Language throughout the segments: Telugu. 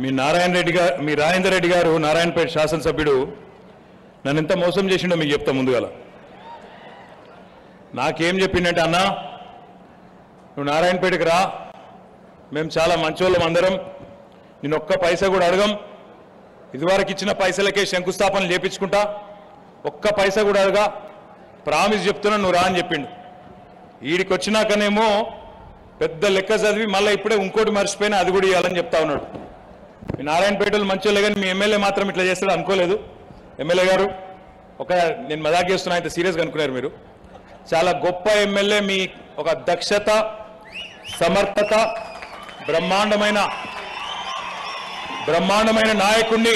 మీ నారాయణ రెడ్డి గారు మీ రాజేందర్ రెడ్డి గారు నారాయణపేట శాసనసభ్యుడు నన్ను ఎంత మోసం చేసిండో మీకు చెప్తా ముందుగాల నాకేం చెప్పిండంటే అన్నా నువ్వు నారాయణపేటకి రా మేము చాలా మంచోళ్ళం అందరం నేను ఒక్క పైసా కూడా అడగం ఇదివరకు ఇచ్చిన పైసలకే శంకుస్థాపన చేపించుకుంటా ఒక్క పైసా కూడా అడగా ప్రామిస్ చెప్తున్నా నువ్వు రా అని చెప్పిండు వీడికి వచ్చినాకనేమో పెద్ద లెక్క చదివి మళ్ళీ ఇప్పుడే ఇంకోటి మర్చిపోయినా అది కూడా ఇవ్వాలని చెప్తా ఉన్నాడు మీ నారాయణపేటలు మంచోళ్ళే కానీ మీ ఎమ్మెల్యే మాత్రం ఇట్లా చేస్తాడు అనుకోలేదు ఎమ్మెల్యే గారు ఒక నేను మజాక్ చేస్తున్నా అయితే సీరియస్గా అనుకున్నారు మీరు చాలా గొప్ప ఎమ్మెల్యే మీ ఒక దక్షత సమర్థత బ్రహ్మాండమైన బ్రహ్మాండమైన నాయకుణ్ణి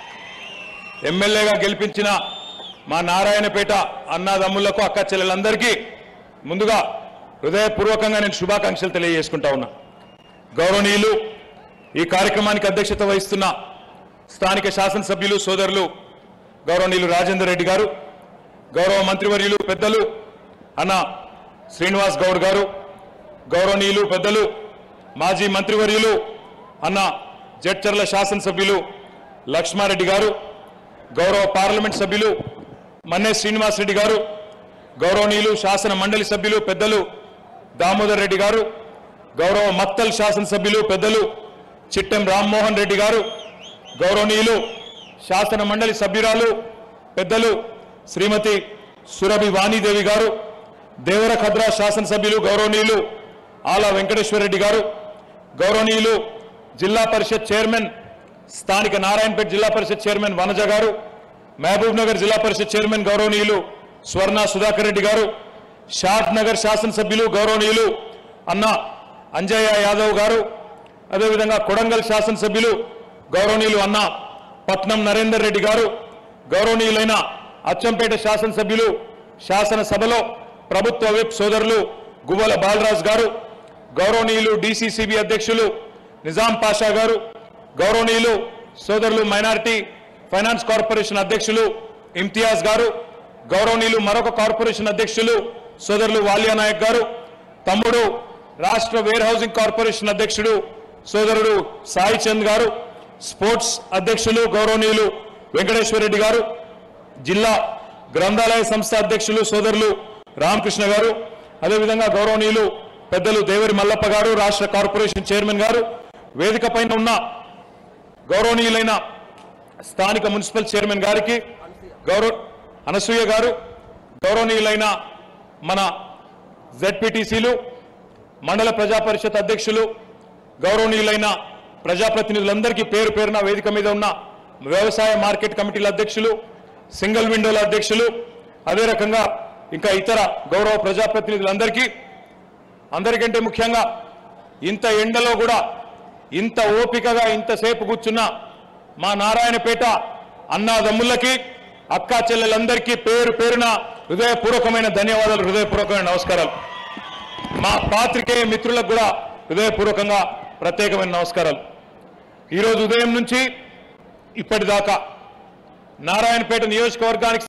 ఎమ్మెల్యేగా గెలిపించిన మా నారాయణపేట అన్నదమ్ములకు అక్క చెల్లెలందరికీ ముందుగా హృదయపూర్వకంగా నేను శుభాకాంక్షలు తెలియజేసుకుంటా ఉన్నా గౌరవనీయులు ఈ కార్యక్రమానికి అధ్యక్షత వహిస్తున్న స్థానిక శాసనసభ్యులు సోదరులు గౌరవనీయులు రాజేందర్ రెడ్డి గారు గౌరవ మంత్రివర్యులు పెద్దలు అన్న శ్రీనివాస్ గౌడ్ గారు గౌరవనీయులు పెద్దలు మాజీ మంత్రివర్యులు అన్న జడ్చర్ల శాసనసభ్యులు లక్ష్మారెడ్డి గారు గౌరవ పార్లమెంట్ సభ్యులు మన్నే శ్రీనివాస్ రెడ్డి గారు గౌరవనీయులు శాసన మండలి సభ్యులు పెద్దలు దామోదర్ రెడ్డి గారు గౌరవ మత్తల్ శాసనసభ్యులు పెద్దలు చిట్టెం రామ్మోహన్ రెడ్డి గారు గౌరవనీయులు శాసన మండలి సభ్యురాలు పెద్దలు శ్రీమతి సురభి వాణీదేవి గారు దేవరఖద్ర శాసనసభ్యులు గౌరవనీయులు ఆల వెంకటేశ్వర రెడ్డి గారు గౌరవనీయులు జిల్లా పరిషత్ చైర్మన్ స్థానిక నారాయణపేట జిల్లా పరిషత్ చైర్మన్ వనజ గారు మహబూబ్ నగర్ జిల్లా పరిషత్ చైర్మన్ గౌరవనీయులు స్వర్ణ సుధాకర్ రెడ్డి గారు షాద్ నగర్ శాసనసభ్యులు గౌరవనీయులు అన్న అంజయ్య యాదవ్ గారు అదేవిధంగా కొడంగల్ శాసనసభ్యులు గౌరవనీయులు అన్న పట్నం నరేందర్ రెడ్డి గారు గౌరవనీయులైన అచ్చంపేట శాసనసభ్యులు శాసనసభలో ప్రభుత్వ విప్ సోదరులు గువ్వల బాలరాజ్ గారు గౌరవనీయులు డిసిసిబి అధ్యక్షులు నిజాం పాషా గారు గౌరవనీయులు సోదరులు మైనారిటీ ఫైనాన్స్ కార్పొరేషన్ అధ్యక్షులు ఇమ్తియాజ్ గారు గౌరవనీయులు మరొక కార్పొరేషన్ అధ్యక్షులు సోదరులు వాలియా నాయక్ గారు తమ్ముడు రాష్ట్ర వేర్ హౌసింగ్ కార్పొరేషన్ అధ్యక్షుడు సోదరుడు సాయి చంద్ గారు స్పోర్ట్స్ అధ్యక్షులు గౌరవనీయులు వెంకటేశ్వర రెడ్డి గారు జిల్లా గ్రంథాలయ సంస్థ అధ్యక్షులు సోదరులు రామకృష్ణ గారు అదేవిధంగా గౌరవనీయులు పెద్దలు దేవరి మల్లప్ప గారు రాష్ట్ర కార్పొరేషన్ చైర్మన్ గారు వేదిక పైన ఉన్న గౌరవనీయులైన స్థానిక మున్సిపల్ చైర్మన్ గారికి గౌరవ అనసూయ గారు గౌరవనీయులైన మన జెడ్పీటీసీలు మండల ప్రజా పరిషత్ అధ్యక్షులు గౌరవనీయులైన ప్రజాప్రతినిధులందరికీ పేరు పేరున వేదిక మీద ఉన్న వ్యవసాయ మార్కెట్ కమిటీల అధ్యక్షులు సింగిల్ విండోల అధ్యక్షులు అదే రకంగా ఇంకా ఇతర గౌరవ ప్రజాప్రతినిధులందరికీ అందరికంటే ముఖ్యంగా ఇంత ఎండలో కూడా ఇంత ఓపికగా ఇంతసేపు కూర్చున్న మా నారాయణపేట అన్నాదమ్ములకి అక్కా చెల్లెలందరికీ పేరు పేరున హృదయపూర్వకమైన ధన్యవాదాలు హృదయపూర్వకమైన నమస్కారాలు మా పాత్రికేయ మిత్రులకు కూడా హృదయపూర్వకంగా ప్రత్యేకమైన నమస్కారాలు ఈరోజు ఉదయం నుంచి ఇప్పటిదాకా నారాయణపేట నియోజకవర్గానికి